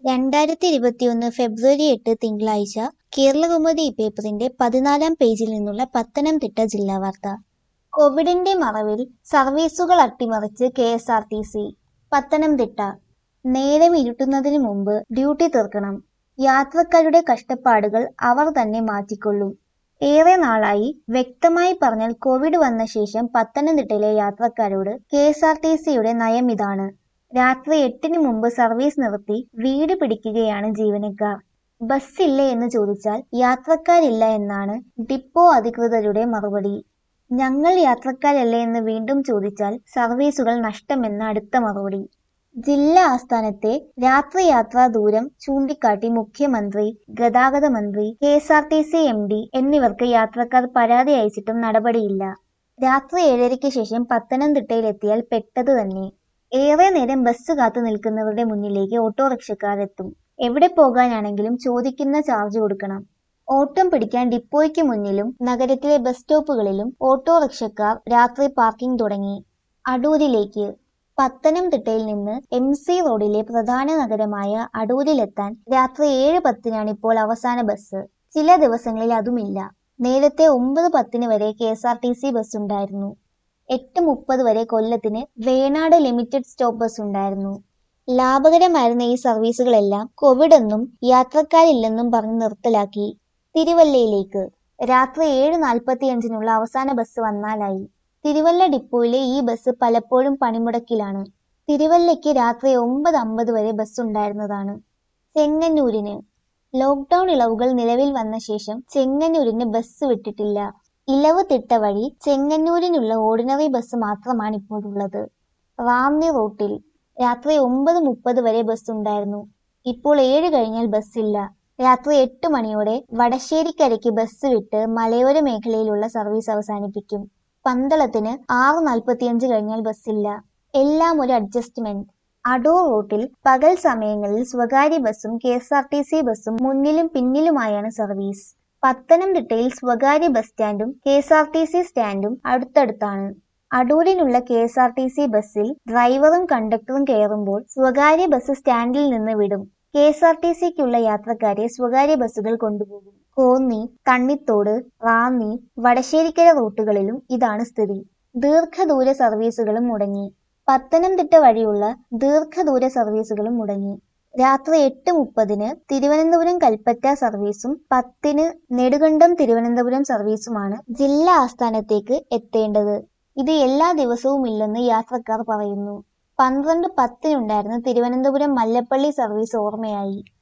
രണ്ടായിരത്തി ഇരുപത്തിയൊന്ന് ഫെബ്രുവരി എട്ട് തിങ്കളാഴ്ച കേരളകൗമുദി പേപ്പറിന്റെ പതിനാലാം പേജിൽ നിന്നുള്ള പത്തനംതിട്ട ജില്ലാ വാർത്ത കോവിഡിന്റെ മറവിൽ സർവീസുകൾ അട്ടിമറിച്ച് K S R T C Pathanamthitta നേരം ഇരുട്ടുന്നതിന് മുമ്പ് ഡ്യൂട്ടി തീർക്കണം യാത്രക്കാരുടെ കഷ്ടപ്പാടുകൾ അവർ തന്നെ മാറ്റിക്കൊള്ളും ഏറെ നാളായി വ്യക്തമായി പറഞ്ഞാൽ കോവിഡ് വന്ന ശേഷം പത്തനംതിട്ടയിലെ യാത്രക്കാരോട് കെ എസ് ആർ ടി സിയുടെ നയം ഇതാണ് രാത്രി എട്ടിന് മുമ്പ് സർവീസ് നിർത്തി വീട് പിടിക്കുകയാണ് ജീവനക്കാർ ബസ്സില്ലേ എന്ന് ചോദിച്ചാൽ യാത്രക്കാരില്ല എന്നാണ് ഡിപ്പോ അധികൃതരുടെ മറുപടി ഞങ്ങൾ യാത്രക്കാരല്ലേ എന്ന് വീണ്ടും ചോദിച്ചാൽ സർവീസുകൾ നഷ്ടമെന്ന അടുത്ത മറുപടി ജില്ലാ ആസ്ഥാനത്തെ രാത്രി യാത്രാ ദൂരം ചൂണ്ടിക്കാട്ടി മുഖ്യമന്ത്രി ഗതാഗത മന്ത്രി K S R T C M D എന്നിവർക്ക് യാത്രക്കാർ പരാതി അയച്ചിട്ടും നടപടിയില്ല രാത്രി ഏഴരയ്ക്ക് ശേഷം പത്തനംതിട്ടയിലെത്തിയാൽ പെട്ടത് തന്നെ ഏറെ നേരം ബസ് കാത്തു നിൽക്കുന്നവരുടെ മുന്നിലേക്ക് ഓട്ടോറിക്ഷക്കാരെത്തും എവിടെ പോകാനാണെങ്കിലും ചോദിക്കുന്ന ചാർജ് കൊടുക്കണം ഓട്ടം പിടിക്കാൻ ഡിപ്പോയ്ക്ക് മുന്നിലും നഗരത്തിലെ ബസ് സ്റ്റോപ്പുകളിലും ഓട്ടോറിക്ഷക്കാർ രാത്രി പാർക്കിംഗ് തുടങ്ങി അടൂരിലേക്ക് പത്തനംതിട്ടയിൽ നിന്ന് എം സി റോഡിലെ പ്രധാന നഗരമായ അടൂരിലെത്താൻ രാത്രി ഏഴ് പത്തിനാണ് ഇപ്പോൾ അവസാന ബസ് ചില ദിവസങ്ങളിൽ അതുമില്ല നേരത്തെ ഒമ്പത് പത്തിന് വരെ K S R T C bus ഉണ്ടായിരുന്നു എട്ട് മുപ്പത് വരെ കൊല്ലത്തിന് വേണാട് ലിമിറ്റഡ് സ്റ്റോപ്പ് ബസ് ഉണ്ടായിരുന്നു ലാഭകരമായിരുന്ന ഈ സർവീസുകളെല്ലാം കോവിഡ് എന്നും യാത്രക്കാരില്ലെന്നും പറഞ്ഞ് നിർത്തലാക്കി തിരുവല്ലയിലേക്ക് രാത്രി ഏഴ് നാൽപ്പത്തിയഞ്ചിനുള്ള അവസാന ബസ് വന്നാലായി തിരുവല്ല ഡിപ്പോയിലെ ഈ ബസ് പലപ്പോഴും പണിമുടക്കിലാണ് തിരുവല്ലയ്ക്ക് രാത്രി ഒമ്പത് അമ്പത് വരെ ബസ് ഉണ്ടായിരുന്നതാണ് ചെങ്ങന്നൂരിന് ലോക്ക്ഡൌൺ ഇളവുകൾ നിലവിൽ വന്ന ശേഷം ചെങ്ങന്നൂരിന് ബസ് വിട്ടിട്ടില്ല ഇലവ് തിട്ട വഴി ചെങ്ങന്നൂരിനുള്ള ഓർഡിനറി ബസ് മാത്രമാണ് ഇപ്പോഴുള്ളത് റാന്നി റൂട്ടിൽ രാത്രി ഒമ്പത് മുപ്പത് വരെ ബസ് ഉണ്ടായിരുന്നു ഇപ്പോൾ ഏഴ് കഴിഞ്ഞാൽ ബസ്സില്ല രാത്രി എട്ട് മണിയോടെ വടശ്ശേരിക്കരയ്ക്ക് ബസ് വിട്ട് മലയോര മേഖലയിലുള്ള സർവീസ് അവസാനിപ്പിക്കും പന്തളത്തിന് ആറ് നാൽപ്പത്തിയഞ്ച് കഴിഞ്ഞാൽ ബസ്സില്ല എല്ലാം ഒരു അഡ്ജസ്റ്റ്മെന്റ് അടൂർ റൂട്ടിൽ പകൽ സമയങ്ങളിൽ സ്വകാര്യ ബസ്സും K S R T C ബസ്സും മുന്നിലും പിന്നിലുമായാണ് സർവീസ് പത്തനംതിട്ടയിൽ സ്വകാര്യ ബസ് സ്റ്റാൻഡും K S R T C സ്റ്റാൻഡും അടുത്തടുത്താണ് അടൂരിനുള്ള K S R T C ബസ്സിൽ ഡ്രൈവറും കണ്ടക്ടറും കയറുമ്പോൾ സ്വകാര്യ ബസ് സ്റ്റാൻഡിൽ നിന്ന് വിടും കെ എസ് ആർ ടി സിക്കുള്ള യാത്രക്കാരെ സ്വകാര്യ ബസ്സുകൾ കൊണ്ടുപോകും കോന്നി തണ്ണിത്തോട് റാന്നി വടശ്ശേരിക്കര റൂട്ടുകളിലും ഇതാണ് സ്ഥിതി ദീർഘദൂര സർവീസുകളും മുടങ്ങി പത്തനംതിട്ട വഴിയുള്ള ദീർഘദൂര സർവീസുകളും മുടങ്ങി രാത്രി എട്ട് മുപ്പതിന് തിരുവനന്തപുരം കൽപ്പറ്റ സർവീസും പത്തിന് നെടുകണ്ടം തിരുവനന്തപുരം സർവീസുമാണ് ജില്ലാ ആസ്ഥാനത്തേക്ക് എത്തേണ്ടത് ഇത് എല്ലാ ദിവസവും ഇല്ലെന്ന് യാത്രക്കാർ പറയുന്നു പന്ത്രണ്ട് പത്തിനുണ്ടായിരുന്ന തിരുവനന്തപുരം മല്ലപ്പള്ളി സർവീസ് ഓർമ്മയായി